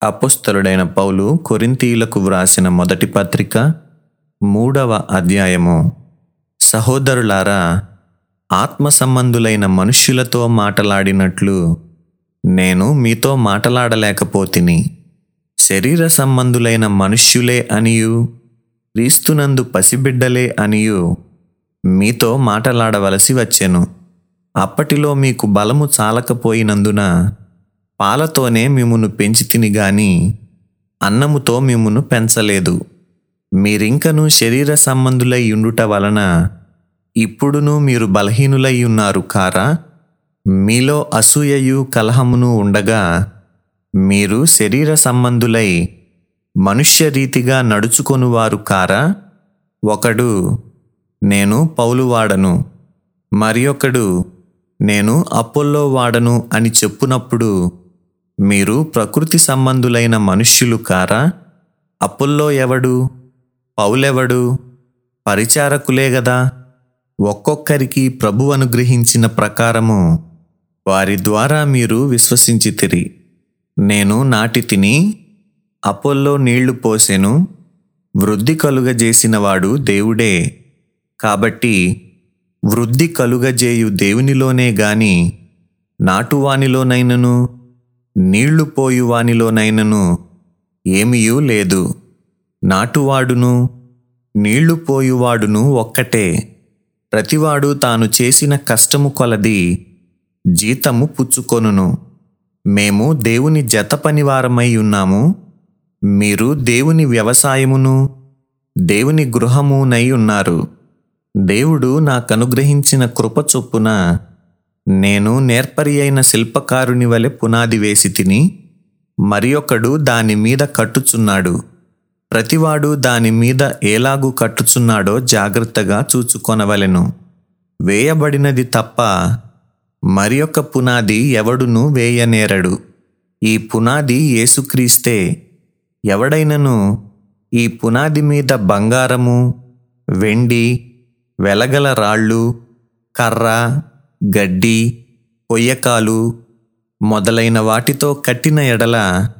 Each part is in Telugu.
అపుస్తలుడైన పౌలు కొరింథీయులకు వ్రాసిన మొదటి పత్రిక మూడవ అధ్యాయము సహోదరులారా ఆత్మ సంబంధులైన మనుష్యులతో మాటలాడినట్లు నేను మీతో మాటలాడలేకపోతిని శరీర సంబంధులైన మనుష్యులే అనియు క్రీస్తునందు పసిబిడ్డలే అనియు మీతో మాటలాడవలసి వచ్చెను అప్పటిలో మీకు బలము చాలకపోయినందున పాలతోనే మిమ్మును పెంచి తిని గాని అన్నముతో మిమ్మును పెంచలేదు మీరింకను శరీర సంబంధులై ఉండుట వలన ఇప్పుడును మీరు బలహీనులై ఉన్నారు కారా మీలో అసూయయు కలహమును ఉండగా మీరు శరీర సంబంధులై మనుష్య రీతిగా నడుచుకొనువారు కారా ఒకడు నేను పౌలు వాడను మరి ఒకడు నేను అపోల్లో వాడను అని చెప్పునప్పుడు మీరు ప్రకృతి సంబంధులైన మనుష్యులు కారా అపోల్లో ఎవడు పౌలెవడు పరిచారకులే గదా ఒక్కొక్కరికి ప్రభు అనుగ్రహించిన ప్రకారము వారి ద్వారా మీరు విశ్వసించితిరి నేను నాటి తిని అపోల్లో నీళ్లు పోసెను వృద్ధి కలుగజేసినవాడు దేవుడే కాబట్టి వృద్ధి కలుగజేయు దేవునిలోనే గాని నాటువానిలోనైనను నీళ్లు పోయువానిలోనైనను ఏమీయూ లేదు నాటువాడును నీళ్లు పోయువాడును ఒక్కటే ప్రతివాడు తాను చేసిన కష్టము కొలది జీతము పుచ్చుకొనును మేము దేవుని జత పనివారమై ఉన్నాము మీరు దేవుని వ్యవసాయమును దేవుని గృహమునై ఉన్నారు దేవుడు నాకనుగ్రహించిన కృప చొప్పున నేను నేర్పరి అయిన శిల్పకారుని వలె పునాది వేసి తిని మరి ఒకడు దాని మీద కట్టుచున్నాడు ప్రతివాడు దాని మీద ఏలాగు కట్టుచున్నాడో జాగ్రత్తగా చూచుకొనవలెను వేయబడినది తప్ప మరి ఒక పునాది ఎవడును వేయనేరడు ఈ పునాది యేసుక్రీస్తే ఎవడైనను ఈ పునాది మీద బంగారము వెండి వెలగల రాళ్ళు కర్ర గడ్డి కొయ్యకాలు మొదలైన వాటితో కట్టిన ఎడల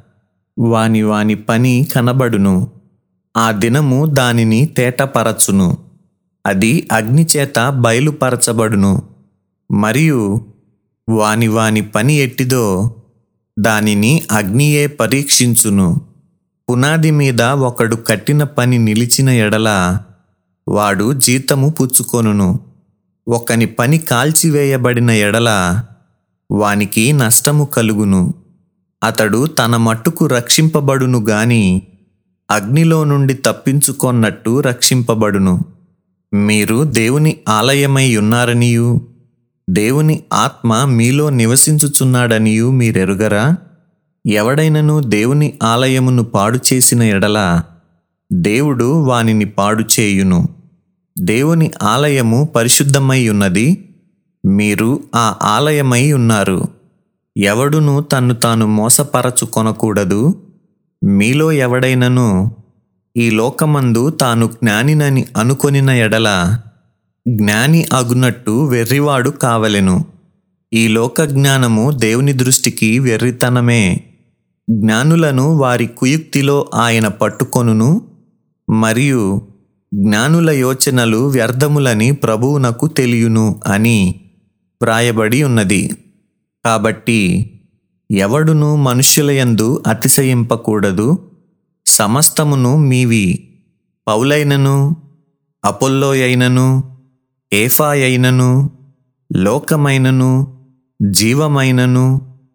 వాని వాని పని కనబడును ఆ దినము దానిని తేటపరచును అది అగ్నిచేత బయలుపరచబడును మరియు వాని వాని పని ఎట్టిదో దానిని అగ్నియే పరీక్షించును పునాది మీద ఒకడు కట్టిన పని నిలిచిన ఎడల వాడు జీతము పుచ్చుకొనును ఒకని పని కాల్చివేయబడిన ఎడల వానికి నష్టము కలుగును అతడు తన మట్టుకు రక్షింపబడును గాని అగ్నిలో నుండి తప్పించుకొన్నట్టు రక్షింపబడును మీరు దేవుని ఆలయమై ఉన్నారనియు దేవుని ఆత్మ మీలో నివసించుచున్నాడనియు మీరెరుగరా ఎవడైనను దేవుని ఆలయమును పాడు చేసిన ఎడల దేవుడు వానిని పాడు చేయును దేవుని ఆలయము పరిశుద్ధమై ఉన్నది మీరు ఆ ఆలయమై ఉన్నారు ఎవడును తన్ను తాను మోసపరచుకొనకూడదు మీలో ఎవడైనను ఈ లోకమందు తాను జ్ఞానినని అనుకొనిన ఎడల జ్ఞాని అగునట్టు వెర్రివాడు కావలెను ఈ లోక జ్ఞానము దేవుని దృష్టికి వెర్రితనమే జ్ఞానులను వారి కుయుక్తిలో ఆయన పట్టుకొనును మరియు జ్ఞానుల యోచనలు వ్యర్థములని ప్రభువునకు తెలియును అని వ్రాయబడి ఉన్నది కాబట్టి ఎవడును మనుష్యులయందు అతిశయింపకూడదు సమస్తమును మీవి పౌలైనను అపోల్లోయైనను ఏఫాయైనను లోకమైనను జీవమైనను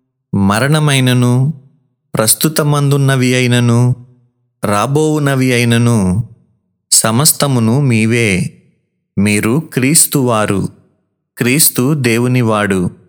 మరణమైనను ప్రస్తుతమందున్నవి అయినను రాబోవునవి అయినను సమస్తమును మీవే మీరు క్రీస్తువారు క్రీస్తు దేవునివాడు